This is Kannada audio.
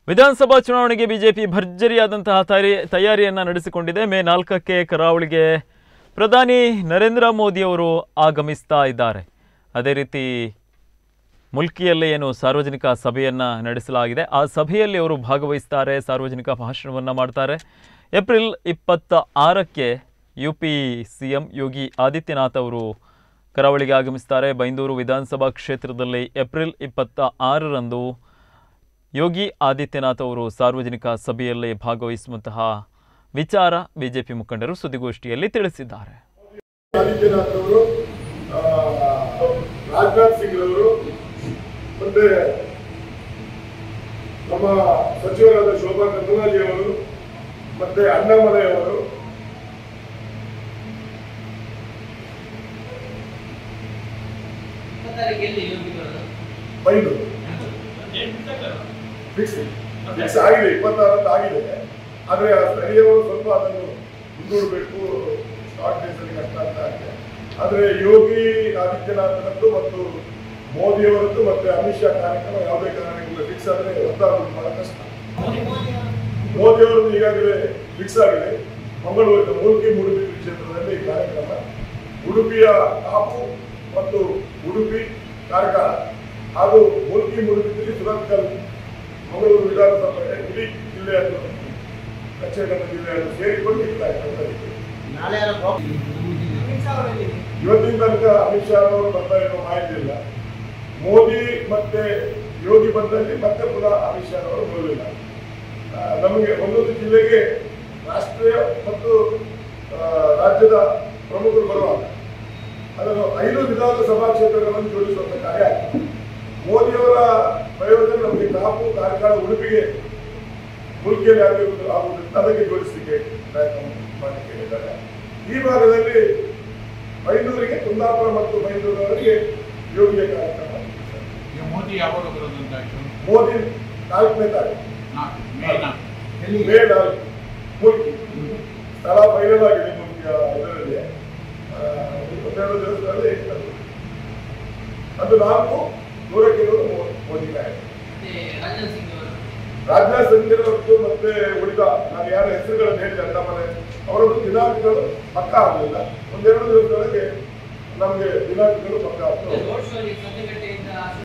ವಿಧಾನಸಭಾ ಚುನಾವಣೆಗೆ ಬಿಜೆಪಿ ಭರ್ಜರಿಯಾದಂತಹ ತಯಾರಿ ತಯಾರಿಯನ್ನು ನಡೆಸಿಕೊಂಡಿದೆ ಮೇ ನಾಲ್ಕಕ್ಕೆ ಕರಾವಳಿಗೆ ಪ್ರಧಾನಿ ನರೇಂದ್ರ ಮೋದಿಯವರು ಆಗಮಿಸ್ತಾ ಇದ್ದಾರೆ ಅದೇ ರೀತಿ ಮುಲ್ಕಿಯಲ್ಲಿ ಏನು ಸಾರ್ವಜನಿಕ ಸಭೆಯನ್ನು ನಡೆಸಲಾಗಿದೆ ಆ ಸಭೆಯಲ್ಲಿ ಅವರು ಭಾಗವಹಿಸ್ತಾರೆ ಸಾರ್ವಜನಿಕ ಭಾಷಣವನ್ನು ಮಾಡ್ತಾರೆ ಏಪ್ರಿಲ್ ಇಪ್ಪತ್ತ ಆರಕ್ಕೆ U P C M Yogi Adityanath ಅವರು ಕರಾವಳಿಗೆ ಆಗಮಿಸ್ತಾರೆ ಬೈಂದೂರು ವಿಧಾನಸಭಾ ಕ್ಷೇತ್ರದಲ್ಲಿ ಏಪ್ರಿಲ್ ಇಪ್ಪತ್ತ ಆರರಂದು ಯೋಗಿ ಆದಿತ್ಯನಾಥ್ ಅವರು ಸಾರ್ವಜನಿಕ ಸಭೆಯಲ್ಲಿ ಭಾಗವಹಿಸುವಂತಹ ವಿಚಾರ ಬಿಜೆಪಿ ಮುಖಂಡರು ಸುದ್ದಿಗೋಷ್ಠಿಯಲ್ಲಿ ತಿಳಿಸಿದ್ದಾರೆ ಆದಿತ್ಯನಾಥ್ ಅವರು ಆ, ರಾಜನಾಥ್ ಸಿಂಗ್ ಅವರು ಮತ್ತೆ ನಮ್ಮ ಸಚಿವರಾದ ಶೋಭಾ ಕರಂದ್ಲಾಜೆ ಅವರು ಮತ್ತೆ ಅಣ್ಣಾಮಲೈ ಅವರು ಇಪ್ಪತ್ತಾರಕ್ಕೆ ಯೋಗಿ ಬರೋದು ಬೈಂದೂರು ಫಿಕ್ಸ್ ಫಿಕ್ಸ್ ಆಗಿದೆ ಇಪ್ಪತ್ತಾರಕ್ಕೆ ಆಗಿದೆ ಆದ್ರೆ ಆ ಸ್ಥಳೀಯವರು ಸ್ವಲ್ಪ ಅದನ್ನು ಮುಂದೂಡಬೇಕು ಸ್ಟಾರ್ಟ್ ಡೇಸಲ್ಲಿ ಕಷ್ಟ ಅಂತ ಆಗಿದೆ ಆದ್ರೆ ಯೋಗಿ ಆದಿತ್ಯನಾಥನದ್ದು ಮತ್ತು ಮೋದಿಯವರದ್ದು ಮತ್ತೆ ಅಮಿತ್ ಶಾ ಕಾರ್ಯಕ್ರಮ ಯಾವುದೇ ಕಾರಣಕ್ಕಿಲ್ಲ ಫಿಕ್ಸ್ ಆದ್ರೆ ರದ್ದಾಗೋದು ಬಹಳ ಕಷ್ಟ ಮೋದಿಯವರದ್ದು ಈಗಾಗಲೇ ಫಿಕ್ಸ್ ಆಗಿದೆ ಮಂಗಳೂರಿನ ಮೂಲ್ಕಿ ಮೂಡುಬಿ ಕ್ಷೇತ್ರದಲ್ಲಿ ಈ ಕಾರ್ಯಕ್ರಮ ಉಡುಪಿಯ ಕಾಪು ಮತ್ತು ಉಡುಪಿ ಕಾರ್ಕಳ ಹಾಗೂ ಮೂಲ್ಕಿ ಮೂಡುಬಿದ್ದಲ್ಲಿ ಸುರತ್ಕಲ್ ಮಂಗಳೂರು ವಿಧಾನಸಭೆ ಇಡೀ ಜಿಲ್ಲೆಯನ್ನು ದಕ್ಷಿಣ ಕನ್ನಡ ಜಿಲ್ಲೆಯನ್ನು ಸೇರಿಕೊಂಡು ಈ ಕಾರ್ಯಕ್ರಮ ನಡೀತದೆ. ನಾಳೆ ಇವತ್ತಿನ ತನಕ ಅಮಿತ್ ಶಾ ಅವರು ಬರ್ತಾ ಇರೋ ಮಾಹಿತಿ ಇಲ್ಲ ಮೋದಿ ಮತ್ತೆ ಯೋಗಿ ಬಂದಲ್ಲಿ ಮತ್ತೆ ಪುನಃ ಅಮಿತ್ ಶಾ ಅವರು ಬರಲಿಲ್ಲ ಆ, ನಮಗೆ ಒಂದೊಂದು ಜಿಲ್ಲೆಗೆ ರಾಷ್ಟ್ರೀಯ ಮತ್ತು ಆ, ರಾಜ್ಯದ ಪ್ರಮುಖರು ಬರುವಾಗ ಅದನ್ನು ಐದು ವಿಧಾನಸಭಾ ಕ್ಷೇತ್ರಗಳನ್ನು ಜೋಡಿಸುವಂತ ಕಾರ್ಯ ಆಗಿದೆ. ಮೋದಿಯವರ ಪ್ರಯೋಜನ ನಮಗೆ ಕಾಪು ಕಾರ್ಕಳ ಉಡುಪಿಗೆ ಮುಲ್ಕಿಯಲ್ಲಿ ಆಗಿರುವುದು ಆಗುವುದರಿಂದ ಅದಕ್ಕೆ ಜೋಡಿಸಲಿಕ್ಕೆ ಪ್ರಯತ್ನ ಮಾಡಲಿಕ್ಕೆ ಹೇಳಿದ್ದಾರೆ ಈ ಭಾಗದಲ್ಲಿ ಬೈಂದೂರಿಗೆ ಕುಂದಾಪುರ ಮತ್ತು ಬೈಂದೂರವರೆಗೆ ಯೋಗಿಯ ಕಾರ್ಯಕ್ರಮ ಈಗ ಮೋದಿ ಯಾವಾಗ ಬರೋದಂತಾಯ್ತು ಮೋದಿ ನಾಲ್ಕನೇ ತಾರೀಕು ನಾಲ್ಕು ಮೇ ನಾಲ್ಕು ಮೇ ನಾಲ್ಕು ಮುಲ್ಕಿ ಸ್ಥಳ ಫೈನಲ್ ಆಗಿದೆ ಮುಲ್ಕಿಯ ಇದರಲ್ಲಿ ಆ, ಒಂದೆರಡು ದಿವಸದಲ್ಲಿ ಅದು- ಅದು ನಾಲ್ಕು ನೂರಕ್ಕೆ ನೂರು ಮೋ- ಮೋದಿ ನಾಯಕ ಮತ್ತೆ ರಾಜನಾಥ್ ಸಿಂಗ್ ಅವರು ರಾಜನಾಥ್ ಸಿಂಗ್ ಅವರದ್ದು ಮತ್ತೆ ಉಳಿದ ನಾನು ಯಾರ ಹೆಸರುಗಳನ್ನು ಹೇಳಿದೆ ಅಣ್ಣಾಮಲೈ ಅವರದ್ದು ದಿನಾಂಕಗಳು ಪಕ್ಕ ಆಗಲಿಲ್ಲ ಒಂದೆರಡು ದಿವಸದೊಳಗೆ ನಮಗೆ ದಿನಾಂಕಗಳು ಪಕ್ಕ ಆಗ್ತವೆ ರೋಡ್ ಶೋ ಸದ್ಯಗಟ್ಟೆಯಿಂದ